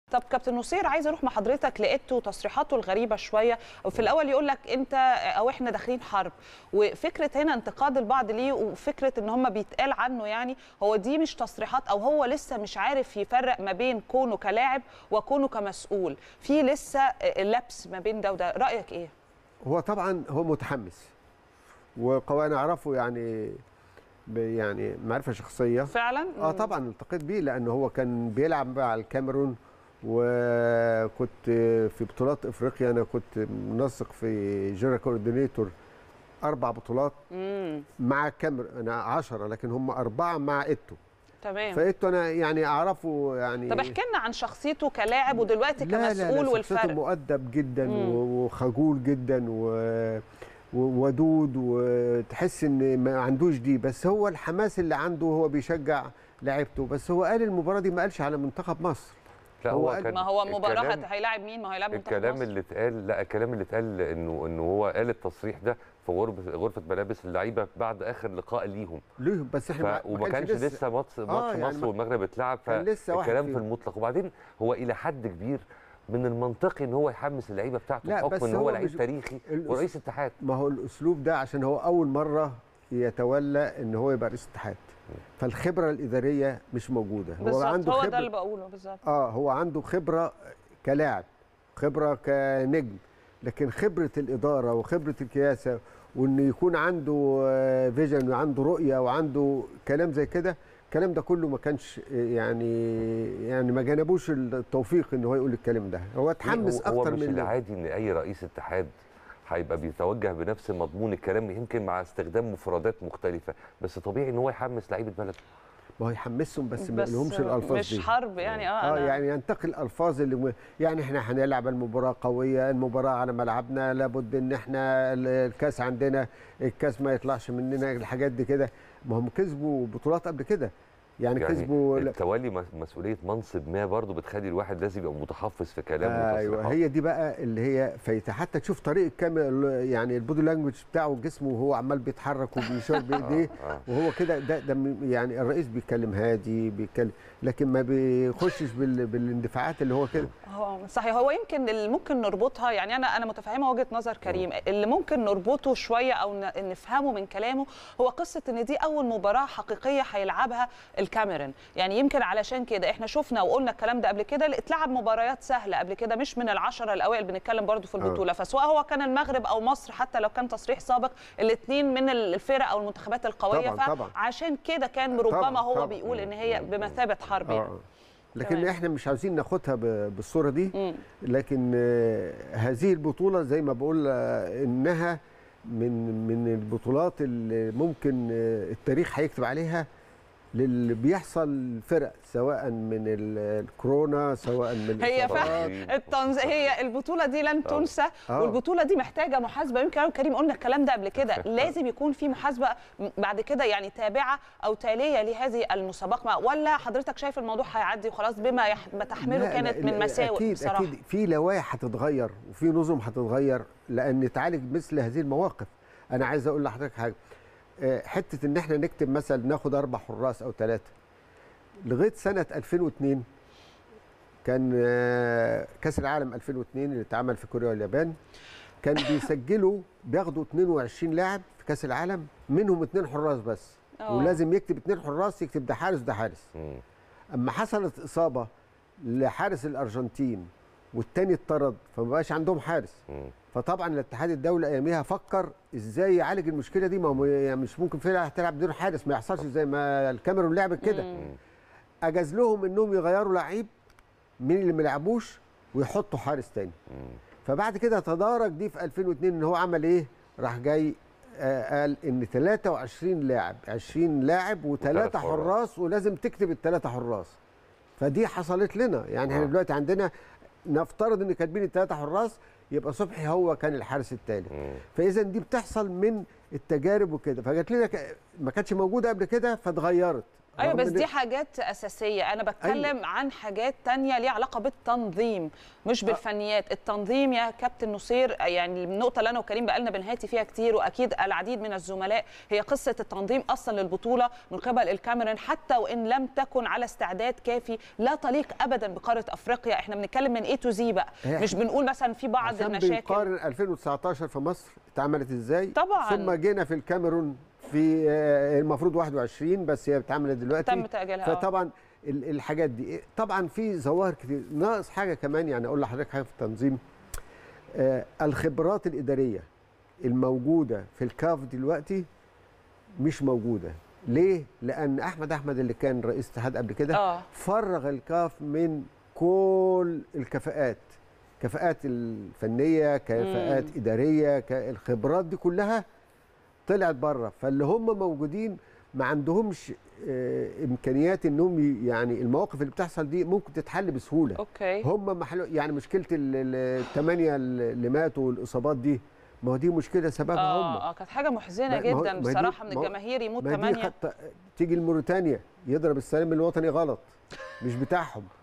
طب كابتن نصير عايز اروح مع حضرتك لقيته تصريحاته الغريبه شويه وفي الاول يقول لك انت او احنا داخلين حرب وفكره هنا انتقاد البعض ليه وفكره ان هم بيتقال عنه يعني هو دي مش تصريحات او هو لسه مش عارف يفرق ما بين كونه كلاعب وكونه كمسؤول في لسه لبس ما بين ده وده رايك ايه هو طبعا هو متحمس وقوانا اعرفه يعني ب- يعني معرفه شخصيه فعلا اه طبعا التقيت بيه لان هو كان بيلعب مع الكاميرون وكنت في بطولات افريقيا انا كنت منسق في جيرا كوردينيتور اربع بطولات امم مع الكاميرون انا عشرة لكن هم اربعه مع ايتو تمام فايتو انا يعني اعرفه يعني طب احكي لنا عن شخصيته كلاعب ودلوقتي لا لا كمسؤول لا شخصيته والفرق مؤدب جدا مم. و- وخجول جدا و وودود وتحس ان ما عندوش دي بس هو الحماس اللي عنده هو بيشجع لعيبته بس هو قال المباراه دي ما قالش على منتخب مصر لا هو هو قال- كان ما هو مباراه الكلام- هت- هيلاعب مين ما هو هيلاعب منتخب الكلام مصر. اللي اتقال لا الكلام اللي اتقال انه انه هو قال التصريح ده في غرفه غرفه ملابس اللعيبه بعد اخر لقاء ليهم ليه بس احنا ف... وما كانش لسه ماتش ماتش يعني مصر ما- والمغرب اتلعب كان لسه واحد فالكلام في فيهم. المطلق وبعدين هو الى حد كبير من المنطقي ان هو يحمس اللعيبه بتاعته لا، بس بحكم ان هو هو لعيب مش- تاريخي الأس- ورئيس اتحاد ما هو الاسلوب ده عشان هو اول مره يتولى ان هو يبقى رئيس اتحاد فالخبره الاداريه مش موجوده هو بالظبط عنده هو خبره ده اللي بقوله بالظبط اه هو عنده خبره كلاعب خبره كنجم لكن خبره الاداره وخبره الكياسه وان يكون عنده آه، فيجن وعنده رؤيه وعنده كلام زي كده الكلام ده كله ما كانش آه، يعني يعني ما جنبوش التوفيق ان هو يقول الكلام ده هو اتحمس هو, هو اكتر مش من العادي ان اي رئيس اتحاد هيبقى بيتوجه بنفس مضمون الكلام يمكن مع استخدام مفردات مختلفه بس طبيعي ان هو يحمس لعيبه بلده ما هو يحمسهم بس ما بس يقولهمش الالفاظ مش دي حرب يعني اه, اه أنا يعني ينتقي الالفاظ اللي م... يعني احنا هنلعب المباراه قويه المباراه على ملعبنا لابد ان احنا ال- الكاس عندنا الكاس ما يطلعش مننا الحاجات دي كده ما هم كسبوا بطولات قبل كده يعني, يعني كسبوا لا- التولي مس- مسؤوليه منصب ما برضه بتخلي الواحد لازم يبقى متحفظ في كلامه ايوه وتصريحاته. هي دي بقى اللي هي فايته حتى تشوف طريقه كامل يعني البودي لانجوج بتاعه جسمه وهو عمال بيتحرك وبيشاور بايديه آه، آه. وهو كده ده ده م- يعني الرئيس بيتكلم هادي بيتكلم لكن ما بيخشش بال... بالاندفاعات اللي هو كده هو صحيح هو يمكن اللي ممكن نربطها يعني انا انا متفهمه وجهه نظر كريم اللي ممكن نربطه شويه او ن- نفهمه من كلامه هو قصه ان دي اول مباراه حقيقيه هيلعبها الكاميرون يعني يمكن علشان كده احنا شفنا وقلنا الكلام ده قبل كده اتلعب مباريات سهله قبل كده مش من العشره الاوائل بنتكلم برضو في البطوله فسواء هو كان المغرب او مصر حتى لو كان تصريح سابق الاثنين من الفرق او المنتخبات القويه طبعاً، طبعاً. فعشان كده كان ربما طبعاً، هو طبعاً. بيقول ان هي بمثابه حرب يعني اه لكن تمام. احنا مش عاوزين ناخدها ب- بالصوره دي مم. لكن آه، هذه البطوله زي ما بقول آه، انها من من البطولات اللي ممكن آه، التاريخ هيكتب عليها للي بيحصل فرق سواء من ال- الكورونا سواء من هي الإصابات. فعلا التنز... هي البطوله دي لن طبعا. تنسى آه. والبطوله دي محتاجه محاسبه يمكن انا وكريم قلنا الكلام ده قبل كده لازم يكون في محاسبه بعد كده يعني تابعه او تاليه لهذه المسابقه ولا حضرتك شايف الموضوع هيعدي وخلاص بما يح... ما تحمله لا، كانت لا، من مساوئ اكيد بصراحه اكيد في لوائح هتتغير وفي نظم هتتغير لان تعالج مثل هذه المواقف انا عايز اقول لحضرتك حاجه آه، حته ان احنا نكتب مثلا ناخد اربع حراس او ثلاثه لغايه سنه 2002 كان آه، كاس العالم 2002 اللي اتعمل في كوريا واليابان كان بيسجلوا بياخدوا 22 لاعب في كاس العالم منهم اثنين حراس بس آه. ولازم يكتب اثنين حراس يكتب ده حارس وده حارس مم. اما حصلت اصابه لحارس الارجنتين والتاني اتطرد فما بقاش عندهم حارس مم. فطبعا الاتحاد الدولي اياميها فكر ازاي يعالج المشكله دي ما هو يعني مش ممكن فرقه هتلعب بدون حارس ما يحصلش زي ما الكاميرون لعبت كده مم. اجاز لهم انهم يغيروا لعيب من اللي ما لعبوش ويحطوا حارس تاني مم. فبعد كده تدارك دي في 2002 ان هو عمل ايه راح جاي آه قال ان 23 لاعب 20 لاعب وثلاث وثلاثه حراس. حراس ولازم تكتب الثلاثه حراس فدي حصلت لنا يعني احنا آه. دلوقتي عندنا نفترض ان كاتبين الثلاثه حراس يبقى صبحي هو كان الحارس الثالث مم. فاذا دي بتحصل من التجارب وكده فجات لنا ك... ما كانتش موجوده قبل كده فاتغيرت ايوه رغم بس إن- دي حاجات اساسيه انا بتكلم أيوة. عن حاجات تانية ليها علاقه بالتنظيم مش بالفنيات التنظيم يا كابتن نصير يعني النقطه اللي انا وكريم بقالنا بنهاتي فيها كتير واكيد العديد من الزملاء هي قصه التنظيم اصلا للبطوله من قبل الكاميرون حتى وان لم تكن على استعداد كافي لا تليق ابدا بقاره افريقيا احنا بنتكلم من اي تو زي بقى هي- مش بنقول مثلا في بعض عشان المشاكل بنقارن 2019 في مصر اتعملت ازاي طبعاً. ثم جينا في الكاميرون في آه، المفروض 21 بس هي اتعملت دلوقتي تم تأجيلها، آه. فطبعا ال- الحاجات دي طبعا في ظواهر كتير ناقص حاجه كمان يعني اقول لحضرتك حاجه في التنظيم آه، الخبرات الاداريه الموجوده في الكاف دلوقتي مش موجوده ليه لان احمد احمد اللي كان رئيس اتحاد قبل كده اه فرغ الكاف من كل الكفاءات كفاءات الفنيه كفاءات مم. اداريه ك- الخبرات دي كلها طلعت بره فاللي هم موجودين ما عندهمش آه، امكانيات انهم ي- يعني المواقف اللي بتحصل دي ممكن تتحل بسهوله اوكي هم محلو يعني مشكله ال- ال- الثمانيه اللي ماتوا والاصابات دي ما هو دي مشكله سببها هم اه اه كانت حاجه محزنه ما- ما هو- جدا ما دي- بصراحه من ما هو- الجماهير يموت ما دي ثمانيه خط... تيجي لموريتانيا يضرب السلام الوطني غلط مش بتاعهم